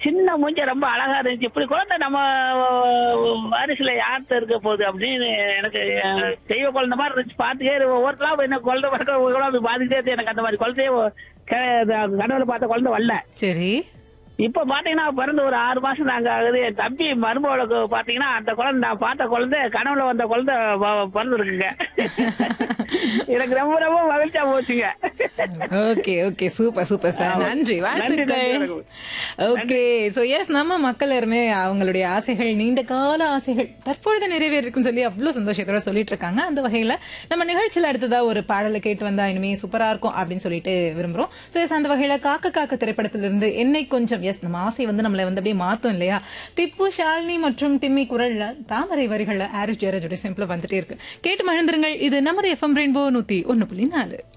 சின்ன மூஞ்ச ரொம்ப அழகா இருந்துச்சு இப்படி குழந்தை நம்ம வாரிசுல யார்கிட்ட இருக்க போகுது அப்படின்னு எனக்கு அஹ், தெய்வ குழந்தை மாதிரி இருந்துச்சு பார்த்துக்கே ஒவ்வொருத்தலாம் என்ன குழந்தை பார்க்க கூட அப்படி பார்த்துக்கிட்டே இருந்து எனக்கு அந்த மாதிரி குழந்தைய க- கனவுல பார்த்த குழந்தை வரல சரி இப்ப பாத்தீங்கன்னா பிறந்து ஒரு ஆறு மாசம் நாங்க ஆகுது என் தம்பி மருமகளுக்கு பாத்தீங்கன்னா அந்த குழந்தை நான் பார்த்த குழந்தை கனவுல வந்த குழந்தை பிறந்திருக்குங்க எனக்கு ரொம்ப ரொம்ப மகிழ்ச்சியா போச்சுங்க okay okay super super sir நன்றி வாழ்த்துக்கள் நன்றி. ஓகே சோ எஸ் நம்ம மக்கள் எல்லாருமே அவங்களுடைய ஆசைகள் நீண்ட கால ஆசைகள் தற்பொழுது நிறைவேறிருக்குன்னு சொல்லி அவ்வளவு சந்தோஷத்தோட சொல்லிட்டு இருக்காங்க அந்த வகையில நம்ம நிகழ்ச்சியில அடுத்ததா ஒரு பாடலை கேட்டு வந்தா இனிமே சூப்பரா இருக்கும் அப்படின்னு சொல்லிட்டு விரும்புறோம் சோ எஸ் அந்த வகையில காக்க காக்க திரைப்படத்திலிருந்து என்னை கொஞ்சம் எஸ் நம்ம ஆசை வந்து நம்மளை வந்து அப்படியே மாத்தும் இல்லையா திப்பு ஷாலினி மற்றும் டிம்மி குரல்ல தாமரை வரிகள்ல ஆரிஸ் ஜெயராஜோட சிம்பிளா வந்துட்டே இருக்கு கேட்டு மகிழ்ந்துருங்கள் இது நமது எஃப்எம் ரெயின்போ நூத்தி ஒன்னு புள்ளி நாலு